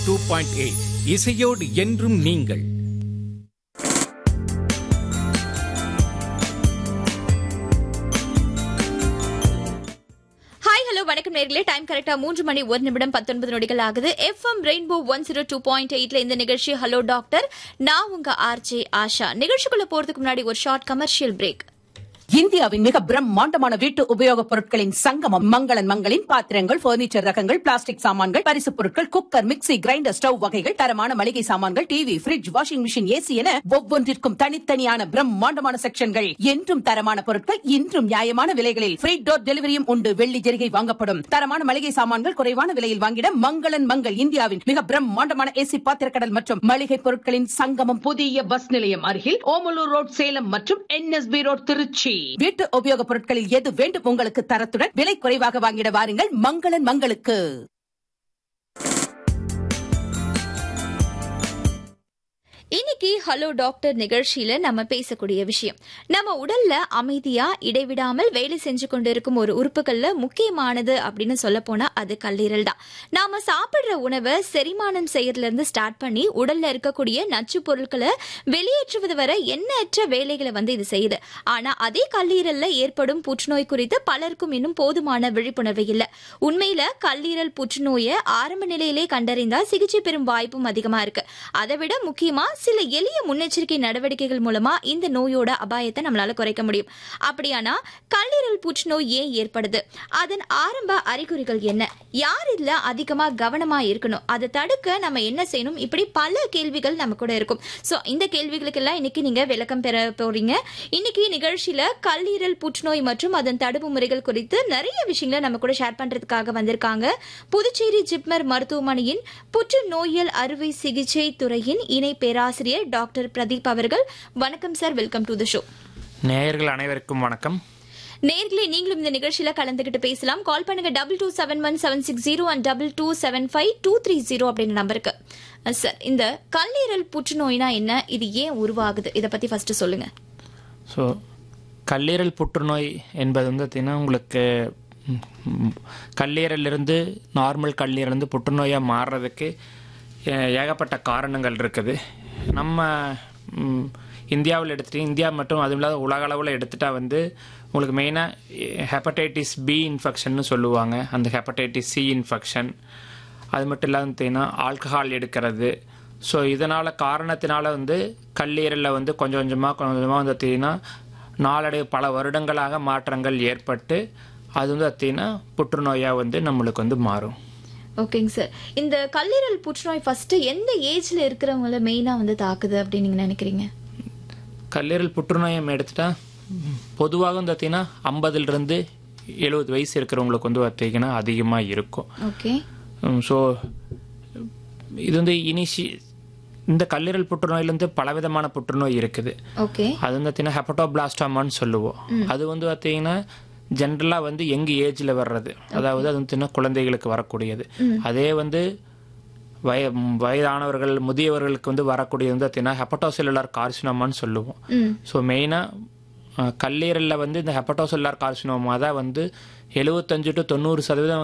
two point eight இசையோடு என்றும் நீங்கள் ஹாய் ஹலோ வணக்கம் நேர்களே டைம் கரெக்டா மூன்று மணி ஒரு நிமிடம் பத்தொன்பது நொடிகள் ஆகுது FM rainbow one zero two point எயிட்ல இந்த நிகழ்ச்சி ஹலோ டாக்டர் நான் உங்க ஆர்ஜே ஆஷா நிகழ்ச்சிக்குள்ள போறதுக்கு முன்னாடி ஒரு ஷார்ட் கமர்ஷியல் பிரேக் இந்தியாவின் மிக பிரம்மாண்டமான வீட்டு உபயோகப் பொருட்களின் சங்கமம் மங்களன் மங்களின் பாத்திரங்கள் பர்னிச்சர் ரகங்கள் பிளாஸ்டிக் சாமான்கள் பரிசுப் பொருட்கள் குக்கர் மிக்ஸி கிரைண்டர் ஸ்டவ் வகைகள் தரமான மளிகை சாமான்கள் TV fridge washing machine AC என ஒவ்வொன்றிற்கும் தனித்தனியான பிரம்மாண்டமான செக்ஷன்கள் என்றும் தரமான பொருட்கள் இன்றும் நியாயமான விலைகளில் ஃப்ரீ டோர் டெலிவரியும் உண்டு வெள்ளி ஜெரிகை வாங்கப்படும் தரமான மளிகை சாமான்கள் குறைவான விலையில் வாங்கிட மங்களன் மங்கள் இந்தியாவின் மிக பிரம்மாண்டமான ஏசி பாத்திரக்கடல் மற்றும் மளிகை பொருட்களின் சங்கமம் புதிய பஸ் நிலையம் அருகில் ஓமலூர் ரோட் சேலம் மற்றும் என்எஸ்பி ரோட் திருச்சி வீட்டு உபயோகப் பொருட்களில் எது வேண்டும் உங்களுக்கு தரத்துடன் விலை குறைவாக வாங்கிட வாருங்கள் மங்களன் மங்களுக்கு இன்னைக்கு ஹலோ டாக்டர் நிகழ்ச்சியில நம்ம பேசக்கூடிய விஷயம் நம்ம உடல்ல அமைதியா இடைவிடாமல் வேலை செஞ்சு கொண்டிருக்கும் ஒரு உறுப்புகள்ல முக்கியமானது அப்படின்னு சொல்ல போனா அது கல்லீரல் தான் நாம சாப்பிடுற உணவை செரிமானம் செய்யறதுல இருந்து ஸ்டார்ட் பண்ணி உடல்ல இருக்கக்கூடிய நச்சு பொருட்களை வெளியேற்றுவது வரை எண்ணற்ற வேலைகளை வந்து இது செய்யுது ஆனா அதே கல்லீரல்ல ஏற்படும் புற்றுநோய் குறித்து பலருக்கும் இன்னும் போதுமான விழிப்புணர்வு இல்ல உண்மையில கல்லீரல் புற்றுநோயை ஆரம்ப நிலையிலே கண்டறிந்தா சிகிச்சை பெறும் வாய்ப்பும் அதிகமா இருக்கு அதை விட முக்கியமா சில எளிய முன்னெச்சரிக்கை நடவடிக்கைகள் மூலமா இந்த நோயோட அபாயத்தை நம்மளால குறைக்க முடியும் அப்படியானா கல்லீரல் புற்றுநோய் ஏன் ஏற்படுது அதன் ஆரம்ப அறிகுறிகள் என்ன யார் இதுல அதிகமா கவனமா இருக்கணும் அதை தடுக்க நம்ம என்ன செய்யணும் இப்படி பல கேள்விகள் நம்ம கூட இருக்கும் சோ இந்த கேள்விகளுக்கெல்லாம் இன்னைக்கு நீங்க விளக்கம் பெற போறீங்க இன்னைக்கு நிகழ்ச்சியில கல்லீரல் புற்றுநோய் மற்றும் அதன் தடுப்பு முறைகள் குறித்து நிறைய விஷயங்களை நம்ம கூட ஷேர் பண்றதுக்காக வந்திருக்காங்க புதுச்சேரி ஜிப்மர் மருத்துவமனையின் புற்றுநோயியல் அறுவை சிகிச்சை துறையின் இணை பேராசிரியர் டாக்டர் பிரதீப் அவர்கள் வணக்கம் sir welcome to the show நேயர்கள் அனைவருக்கும் வணக்கம் நேர்களே நீங்களும் இந்த நிகழ்ச்சியில கலந்துகிட்டு பேசலாம் கால் பண்ணுங்க double two seven one seven six zero and double two seven five two three zero அப்படின்ற நம்பருக்கு அஹ் சார் இந்த கல்லீரல் புற்றுநோய்னா என்ன இது ஏன் உருவாகுது இதை பத்தி ஃபர்ஸ்ட் சொல்லுங்க ஸோ கல்லீரல் புற்றுநோய் என்பது வந்து பார்த்தீங்கன்னா உங்களுக்கு ம், ம், கல்லீரலிருந்து நார்மல் கல்லீரலிருந்து புற்றுநோயாக மாறுறதுக்கு ஏ- ஏகப்பட்ட காரணங்கள் இருக்குது நம்ம ம், இந்தியாவில் எடுத்துட்டு இந்தியா மட்டும் அதுவும் இல்லாத உலக அளவில் எடுத்துட்டா வந்து உங்களுக்கு மெயினாக ஹெப்படைட்டிஸ் பி இன்ஃபெக்ஷன்னு சொல்லுவாங்க அந்த ஹெப்படைட்டிஸ் சி இன்ஃபெக்ஷன் அது மட்டும் இல்லாமல் பார்த்தீங்கன்னா ஆல்கஹால் எடுக்கிறது ஸோ இதனால் காரணத்தினால வந்து கல்லீரலில் வந்து கொஞ்சம் கொஞ்சமாக கொஞ்சம் கொஞ்சமாக வந்து பார்த்தீங்கன்னா நாளடைவு பல வருடங்களாக மாற்றங்கள் ஏற்பட்டு அது வந்து பார்த்தீங்கன்னா புற்றுநோயாக வந்து நம்மளுக்கு வந்து மாறும் ஓகேங்க சார் இந்த கல்லீரல் புற்றுநோய் ஃபர்ஸ்ட் எந்த ஏஜ்ல இருக்கிறவங்கள மெயினா வந்து தாக்குது அப்படின்னு நீங்க நினைக்கிறீங்க கல்லீரல் புற்றுநோயை நம்ம எடுத்துட்டா பொதுவாக வந்து பார்த்தீங்கன்னா ஐம்பதுலேருந்து எழுபது வயசு இருக்கிறவங்களுக்கு வந்து பார்த்தீங்கன்னா அதிகமாக இருக்கும் ஓகே ஸோ இது வந்து இனிஷி இந்த கல்லீரல் புற்றுநோயிலேருந்து பலவிதமான புற்றுநோய் இருக்குது ஓகே அது வந்து பார்த்தீங்கன்னா ஹெப்படோபிளாஸ்டாமான்னு சொல்லுவோம் அது வந்து பார்த்தீங்கன்னா ஜென்ரலாக வந்து யங் ஏஜில் வர்றது அதாவது அது வந்து சின்ன குழந்தைகளுக்கு வரக்கூடியது அதே வந்து வய வயதானவர்கள் முதியவர்களுக்கு வந்து வரக்கூடியது வந்து பார்த்தீங்கன்னா ஹெப்படோசெல்லுலார் கார்சினோமான்னு சொல்லுவோம் ம் ஸோ மெயினாக கல்லீரலில் வந்து இந்த ஹெப்படோசெல்லுலார் கார்சினோமா தான் வந்து எழுபத்தஞ்சு டு தொண்ணூறு சதவீதம்